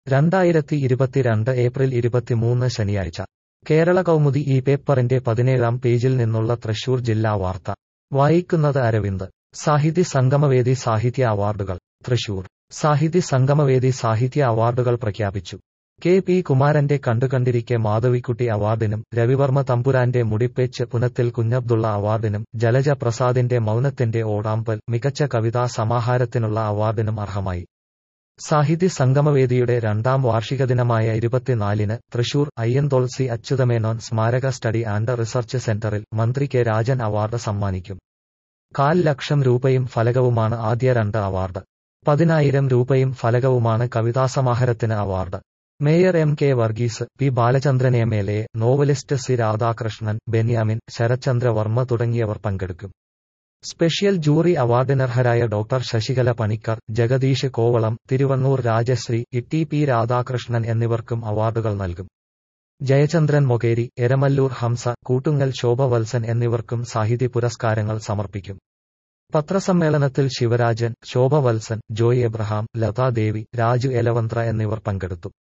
രണ്ടായിരത്തി ഇരുപത്തിരണ്ട് ഏപ്രിൽ ഇരുപത്തിമൂന്ന് ശനിയാഴ്ച കേരള കൗമുദി ഈ പേപ്പറിന്റെ പതിനേഴാം പേജിൽ നിന്നുള്ള തൃശൂർ ജില്ലാ വാർത്ത വായിക്കുന്നത് അരവിന്ദ് സാഹിതി സംഗമവേദി സാഹിത്യ അവാർഡുകൾ തൃശൂർ സാഹിതി സംഗമവേദി സാഹിത്യ അവാർഡുകൾ പ്രഖ്യാപിച്ചു കെ പി കുമാരന്റെ കണ്ടുകണ്ടിരിക്കെ മാധവിക്കുട്ടി അവാർഡിനും രവിവർമ്മ തമ്പുരാന്റെ മുടിപ്പേച്ച് പുനത്തിൽ കുഞ്ഞബ്ദുള്ള അവാർഡിനും ജലജ പ്രസാദിന്റെ മൗനത്തിന്റെ ഓടാമ്പൽ മികച്ച കവിതാ സമാഹാരത്തിനുള്ള അവാർഡിനും അർഹമായി സാഹിതി സംഗമവേദിയുടെ രണ്ടാം വാർഷിക ദിനമായ ഇരുപത്തിനാലിന് തൃശൂർ അയ്യന്തോൾ സി അച്യുതമേനോൻ സ്മാരക സ്റ്റഡി ആൻഡ് റിസർച്ച് സെന്ററിൽ മന്ത്രി കെ രാജൻ അവാർഡ് സമ്മാനിക്കും കാൽ ലക്ഷം രൂപയും ഫലകവുമാണ് ആദ്യ രണ്ട് അവാർഡ് പതിനായിരം രൂപയും ഫലകവുമാണ് കവിതാസമാഹാരത്തിന് award mayor M K Varghese P Balachandran M L A novelist C Radhakrishnan Benyamin Sarathchandra Varma തുടങ്ങിയവർ പങ്കെടുക്കും സ്പെഷ്യൽ ജൂറി അവാർഡിനർഹരായ doctor Sasikala Panicker Jagadeesh Kovalam Thiruvannur Rajasree E P Radhakrishnan എന്നിവർക്കും അവാർഡുകൾ നൽകും ജയചന്ദ്രൻ മൊകേരി എരമല്ലൂർ ഹംസ കൂട്ടുങ്ങൽ ശോഭവത്സൻ എന്നിവർക്കും സാഹിത്യ പുരസ്കാരങ്ങൾ സമർപ്പിക്കും പത്രസമ്മേളനത്തിൽ ശിവരാജൻ ശോഭവത്സൻ ജോയ് എബ്രഹാം ലതാദേവി രാജു എലവന്ത്ര എന്നിവർ പങ്കെടുത്തു